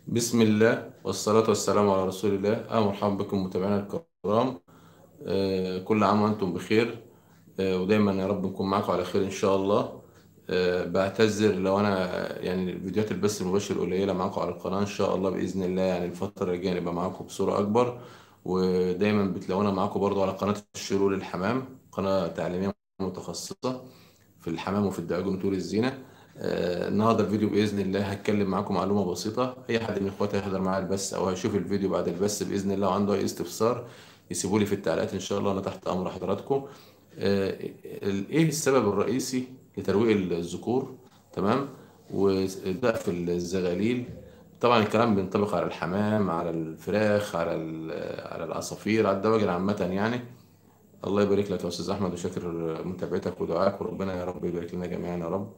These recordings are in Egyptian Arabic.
بسم الله والصلاة والسلام على رسول الله أهلا ومرحبا بكم متابعينا الكرام آه، كل عام وأنتم بخير آه، ودايما يا رب نكون معاكم على خير إن شاء الله آه، بعتذر لو أنا يعني الفيديوهات البث المباشر قليلة معاكم على القناة إن شاء الله بإذن الله يعني الفترة الجاية نبقى معاكم بصورة أكبر ودايما بتلاقونا معاكم برضو على قناة الشروق للحمام قناة تعليمية متخصصة في الحمام وفي الدواجن وطول الزينة آه، النهارده الفيديو باذن الله هتكلم معاكم معلومه بسيطه اي حد من اخواتي هيحضر معايا البث او هيشوف الفيديو بعد البث باذن الله وعنده اي استفسار يسيبوا لي في التعليقات ان شاء الله انا تحت امر حضراتكم آه، ال- ايه السبب الرئيسي لترويق الذكور تمام وضعف الزغاليل طبعا الكلام بينطبق على الحمام على الفراخ على ال- على العصافير على الدواجن عامه يعني الله يبارك لك يا استاذ احمد وشاكر متابعتك ودعائك وربنا يا رب يبارك لنا جميعا يا رب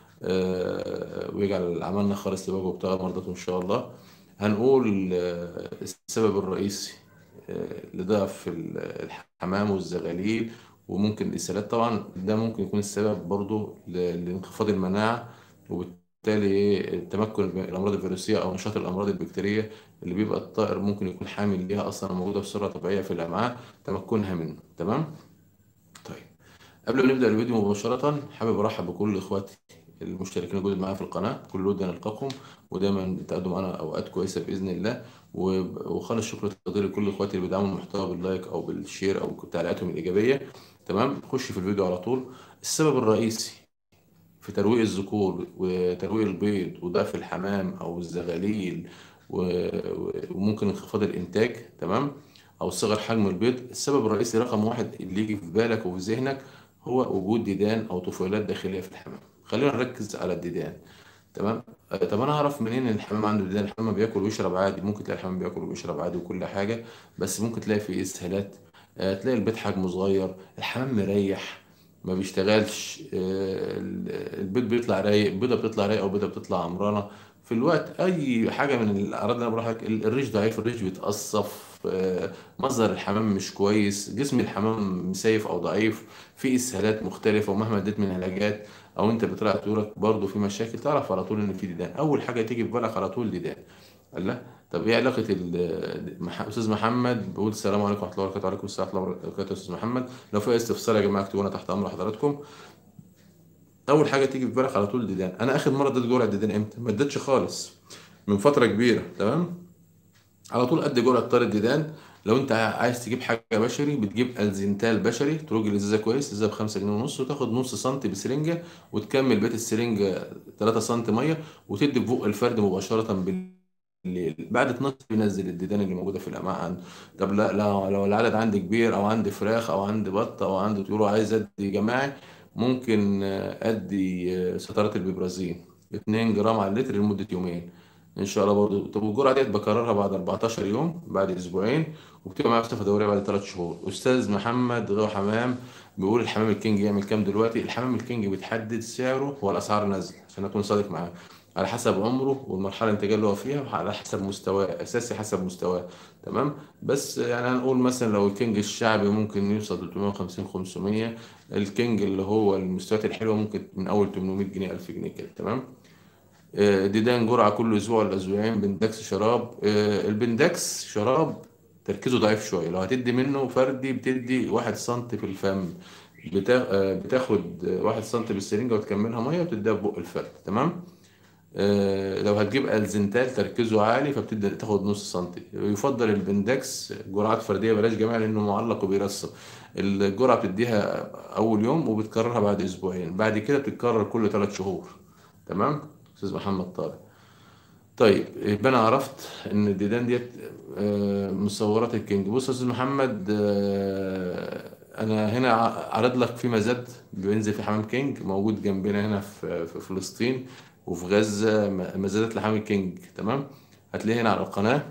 آه، ويجعل عملنا خالص لوجهه وابتغى مرضاته ان شاء الله هنقول آه، السبب الرئيسي آه، لضعف ال- الحمام والزغاليل وممكن الاسهالات طبعا ده ممكن يكون السبب برضو ل- لانخفاض المناعه وبالتالي إيه، تمكن الامراض الفيروسيه او نشاط الامراض البكتيريه اللي بيبقى الطائر ممكن يكون حامل ليها اصلا موجوده بصوره طبيعيه في الامعاء تمكنها منه تمام طيب قبل ما نبدأ الفيديو مباشرة حابب أرحب بكل إخواتي المشتركين الجدد معايا في القناة كل ود نلقاكم ودايما بتقدم معانا أوقات كويسة بإذن الله و- وخالص الشكر والتقدير لكل إخواتي اللي بيدعموا المحتوى باللايك أو بالشير أو تعليقاتهم الإيجابية تمام خش في الفيديو على طول السبب الرئيسي في ترويق الذكور وترويق البيض وضعف الحمام او الزغاليل و- و- وممكن انخفاض الانتاج تمام او صغر حجم البيض السبب الرئيسي رقم واحد اللي يجي في بالك وفي ذهنك هو وجود ديدان او طفيلات داخليه في الحمام خلينا نركز على الديدان تمام آه، طب انا اعرف منين ان الحمام عنده ديدان الحمام بياكل ويشرب عادي ممكن تلاقي الحمام بياكل ويشرب عادي وكل حاجه بس ممكن تلاقي فيه اسهالات آه، تلاقي البيض حجمه صغير الحمام مريح ما بيشتغلش آه، ال- البيض بيطلع رايق البيضه بتطلع رايقه والبيضه بتطلع عمرانه في الوقت اي حاجه من الاعراض اللي انا بقولها لك ال- الريش ضعيف الريش بيتقصف آه، مظهر الحمام مش كويس جسم الحمام مسيف او ضعيف في اسهالات مختلفه ومهما اديت من علاجات او انت بتراعي طيورك برضه في مشاكل تعرف على طول ان في ديدان اول حاجه تيجي في بالك على طول ديدان قال لا طب ايه علاقه ال- مح- استاذ محمد بيقول السلام عليكم ورحمه الله وبركاته وعليكم السلام ورحمه الله وبركاته يا استاذ محمد لو في أي استفسار يا جماعه اكتبوا لنا تحت امر حضراتكم اول حاجه تيجي في بالك على طول ديدان انا اخر مره اديت جرعه ديدان امتى ما اديتش خالص من فتره كبيره تمام على طول قد جرعه طار الديدان لو انت عايز تجيب حاجه بشري بتجيب الزنتال بشري تروج الازازه كويس ازازه ب 5 جنيه ونص وتاخد نص سنتي بسرنجه وتكمل بقيه السرنجه 3 سم ميه وتدي في بق الفرد مباشره بالليل بعد 12 بينزل الديدان اللي موجوده في الامعاء عنده طب لا لو لو العدد عندي كبير او عندي فراخ او عندي بط او عندي طيور وعايز ادي جماعي ممكن آه، ادي آه، ستارات البيبرازين 2 جرام على اللتر لمده يومين ان شاء الله برضه طب والجرعه ديت بكررها بعد 14 يوم بعد اسبوعين وبتبقى معايا صفه دوريه بعد 3 شهور استاذ محمد غو حمام بيقول الحمام الكينج يعمل كام دلوقتي الحمام الكينج بيتحدد سعره هو الاسعار نازله عشان اكون صادق معاه على حسب عمره والمرحله الانتاجيه اللي هو فيها وعلى حسب مستواه اساسي حسب مستواه تمام بس يعني هنقول مثلا لو الكينج الشعبي ممكن يوصل 350 500 الكينج اللي هو المستويات الحلوه ممكن من اول 800 جنيه 1000 جنيه كده تمام آه، ديدان جرعة كل أسبوع ولا أسبوعين بندكس شراب آه، البندكس شراب تركيزه ضعيف شوية لو هتدي منه فردي بتدي واحد سنتي في الفم بتا- آه، بتاخد آه، واحد سنتي بالسرنجة وتكملها مية وتديها في بق الفرد تمام آه، لو هتجيب الزنتال تركيزه عالي فبتبدأ تاخد نص سنتي يفضل البندكس جرعات فردية بلاش جماعي لأنه معلق وبيرسب الجرعة بتديها أول يوم وبتكررها بعد أسبوعين بعد كده بتتكرر كل ثلاث شهور تمام أستاذ محمد طارق طيب يبقى انا عرفت ان الديدان ديت آه، مصورات الكينج بص يا استاذ محمد آه، انا هنا ع- عرض لك في مزاد بينزل في حمام كينج موجود جنبنا هنا في في فلسطين وفي غزة م- مزادات لحمام الكينج تمام هتلاقيه هنا على القناة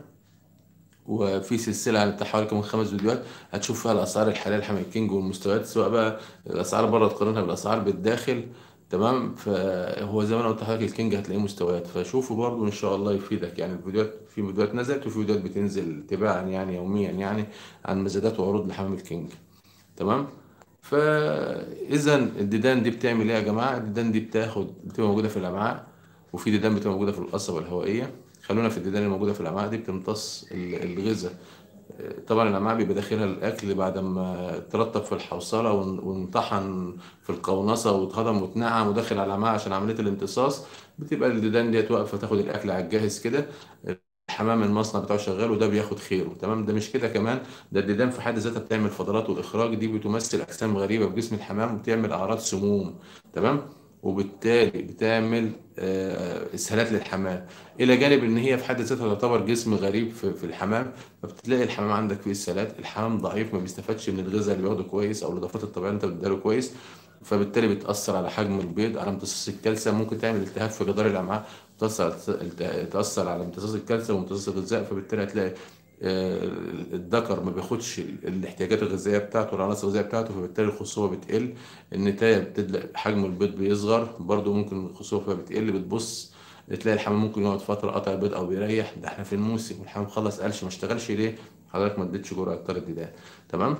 وفي سلسلة عن بتاع حوالي كمان خمس فيديوهات هتشوف فيها الأسعار الحالية لحمام الكينج والمستويات سواء بقى الأسعار بره تقارنها بالأسعار بالداخل تمام فهو زي ما انا قلت لحضرتك الكينج هتلاقيه مستويات فشوفه برضو ان شاء الله يفيدك يعني الفيديوهات في فيديوهات نزلت وفي فيديوهات بتنزل تباعا يعني يوميا يعني عن مزادات وعروض لحمام الكينج تمام فاذا الديدان دي بتعمل ايه يا جماعه الديدان دي بتاخد بتبقى موجوده في الامعاء وفي ديدان بتبقى موجوده في القصبه الهوائيه خلونا في الديدان الموجوده في الامعاء دي بتمتص ال- الغذاء طبعا الامعاء بيبقى داخلها الاكل بعد ما ترطب في الحوصله ون- وانطحن في القونصه واتهضم واتنعم وداخل على الامعاء عشان عمليه الامتصاص بتبقى الديدان ديت واقفه تاخد الاكل على الجاهز كده الحمام المصنع بتاعه شغال وده بياخد خيره تمام ده مش كده كمان ده الديدان في حد ذاتها بتعمل فضلات والاخراج دي بتمثل اجسام غريبه في جسم الحمام وبتعمل اعراض سموم تمام وبالتالي بتعمل آه، اسهالات للحمام الى جانب ان هي في حد ذاتها تعتبر جسم غريب في في الحمام فبتلاقي الحمام عندك فيه اسهالات الحمام ضعيف ما بيستفادش من الغذاء اللي بياخده كويس او الاضافات الطبيعيه اللي انت بتديله كويس فبالتالي بتأثر على حجم البيض على امتصاص الكالسيوم ممكن تعمل التهاب في جدار الأمعاء تأثر تأثر على امتصاص الكالسيوم وامتصاص الغذاء فبالتالي هتلاقي آه، الذكر ما بياخدش ال- الاحتياجات الغذائية بتاعته والعناصر الغذائية بتاعته فبالتالي الخصوبة بتقل النتاية بتدل حجم البيض بيصغر برضو ممكن الخصوبة بتقل بتبص تلاقي الحمام ممكن يقعد فترة قطع البيض أو بيريح ده احنا في الموسم والحمام خلص قالش ما اشتغلش ليه حضرتك ما اديتش جرعة طارد ده تمام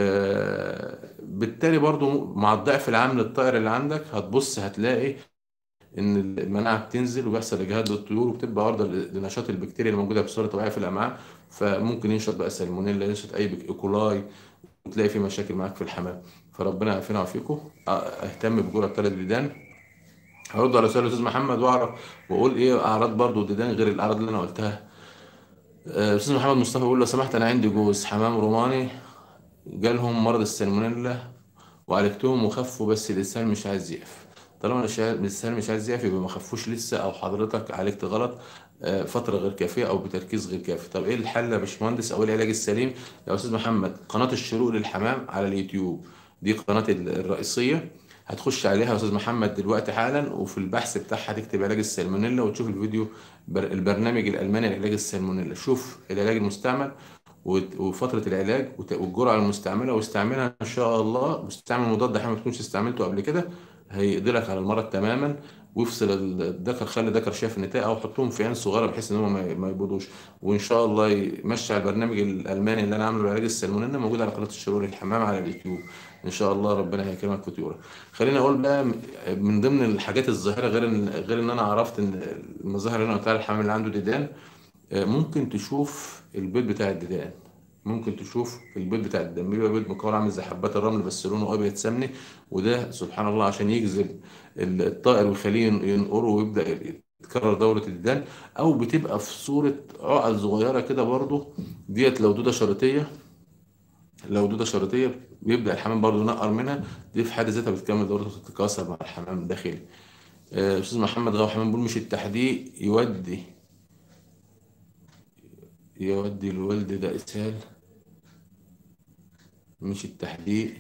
آه، بالتالي برضو مع الضعف العام للطائر اللي عندك هتبص هتلاقي ان المناعه بتنزل وبيحصل اجهاد للطيور وبتبقى عرضه لنشاط البكتيريا الموجوده بصوره طبيعيه في الامعاء فممكن ينشط بقى سالمونيلا ينشط اي بك- ايكولاي وتلاقي في مشاكل معاك في الحمام فربنا يعافينا ويعافيكم أ- اهتم بجرعه ثلاث ديدان هرد على سؤال الاستاذ محمد واعرف واقول ايه اعراض برضو الديدان غير الاعراض اللي انا قلتها آه، استاذ محمد مصطفى بيقول لو سمحت انا عندي جوز حمام روماني جالهم مرض السالمونيلا وعالجتهم وخفوا بس اللسان مش عايز يقف طالما مش عايز- اللسان مش عايز يقف يبقى ما خفوش لسه او حضرتك عالجت غلط آه، فترة غير كافية او بتركيز غير كافي طب ايه الحل يا باشمهندس او ايه العلاج السليم يا استاذ محمد قناة الشروق للحمام على اليوتيوب دي قناة ال- الرئيسية هتخش عليها يا استاذ محمد دلوقتي حالا وفي البحث بتاعها تكتب علاج السالمونيلا وتشوف الفيديو بر البرنامج الالماني لعلاج السالمونيلا شوف العلاج المستعمل وت- وفترة العلاج وت- والجرعة المستعملة واستعملها إن شاء الله مستعمل مضاد حيوي ما تكونش استعملته قبل كده هيقضي لك على المرض تماما ويفصل الذكر خلي الذكر شايف النتائج أو حطهم في عين صغيرة بحيث إن هم ما ما يبيضوش وإن شاء الله يمشي على البرنامج الألماني اللي أنا عامله لعلاج السالمونيلا موجود على قناة الشرور الحمام على اليوتيوب إن شاء الله ربنا هيكرمك في طيورك خليني أقول بقى من ضمن الحاجات الظاهرة غير إن غير إن أنا عرفت إن المظاهر اللي أنا قلتها للحمام اللي عنده ديدان آه، ممكن تشوف البيض بتاع الديدان ممكن تشوف البيض بتاع الدم بيبقى بيض مكون عامل زي حبات الرمل بس لونه ابيض سمني وده سبحان الله عشان يجذب ال- الطائر ويخليه ين- ينقره ويبدا تكرر دورة الديدان او بتبقى في صورة عقد صغيرة كده برضو ديت لو دودة شريطية لو دودة شريطية بيبدأ الحمام برضو ينقر منها دي في حد ذاتها بتكمل دورة تتكاثر مع الحمام الداخلي آه، أستاذ محمد غاو حمام بيقول مش التحديق يودي يودي الولد ده إسهال مش التحديق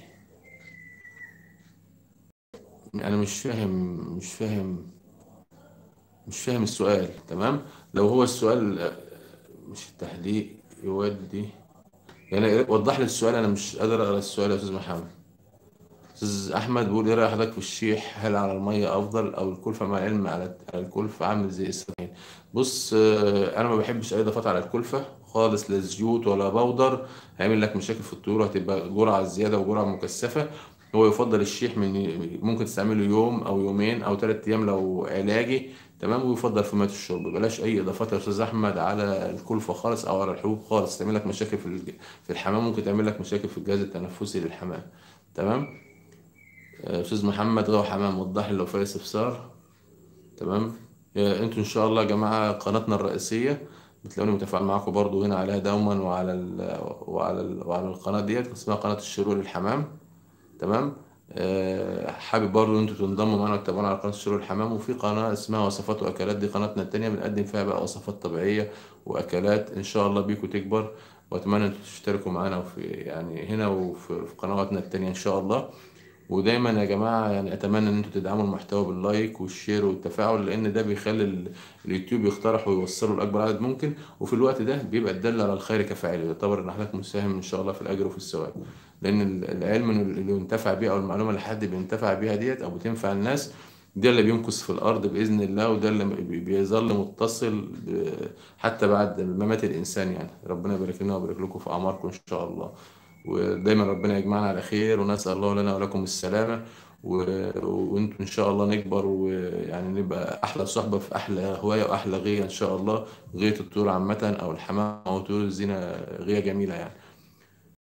أنا مش فاهم مش فاهم مش فاهم السؤال تمام لو هو السؤال آه، مش التحديق يودي يعني وضح لي السؤال أنا مش قادر أقرأ السؤال يا أستاذ محمد أستاذ أحمد بيقول إيه رأي حضرتك في الشيح هل على المية أفضل أو الكلفة مع العلم على على الكلفة عامل زي إسرائيل بص آه، أنا ما بحبش أي إضافات على الكلفة خالص لا زيوت ولا بودر هيعمل لك مشاكل في الطيور هتبقى جرعة زيادة وجرعة مكثفة هو يفضل الشيح من ممكن تستعمله يوم أو يومين أو ثلاث أيام لو علاجي تمام ويفضل في مية الشرب بلاش أي إضافات يا أستاذ أحمد على الكلفة خالص أو على الحبوب خالص تعمل لك مشاكل في الج- في الحمام ممكن تعمل لك مشاكل في الجهاز التنفسي للحمام تمام آه، استاذ محمد غاو حمام وضح لي لو في استفسار تمام آه، انتوا ان شاء الله يا جماعه قناتنا الرئيسيه بتلاقوني متفاعل معاكم برضو هنا عليها دوما وعلى ال وعلى ال وعلى القناه ديت اسمها قناه الشروق للحمام تمام آه، حابب برضو انتوا تنضموا معانا وتتابعونا على قناه الشروق الحمام وفي قناه اسمها وصفات واكلات دي قناتنا التانية بنقدم فيها بقى وصفات طبيعيه واكلات ان شاء الله بيكم تكبر واتمنى انتوا تشتركوا معانا وفي يعني هنا وفي في قنواتنا التانية ان شاء الله ودايما يا جماعة يعني أتمنى إن أنتوا تدعموا المحتوى باللايك والشير والتفاعل لأن ده بيخلي ال- اليوتيوب يقترح ويوصله لأكبر عدد ممكن وفي الوقت ده بيبقى الدل على الخير كفاعله يعتبر إن حضرتك مساهم إن شاء الله في الأجر وفي الثواب لأن ال- العلم اللي ينتفع بيه أو المعلومة اللي حد بينتفع بيها ديت أو بتنفع الناس ده اللي بيمكث في الأرض بإذن الله وده اللي بي- بيظل متصل ب- حتى بعد ممات الإنسان يعني ربنا يبارك لنا ويبارك لكم في أعماركم إن شاء الله ودايما ربنا يجمعنا على خير ونسأل الله لنا ولكم السلامة و- وانتم ان شاء الله نكبر ويعني نبقى احلى صحبة في احلى هواية واحلى غاية ان شاء الله غاية الطيور عامة او الحمام او طيور الزينة غاية جميلة يعني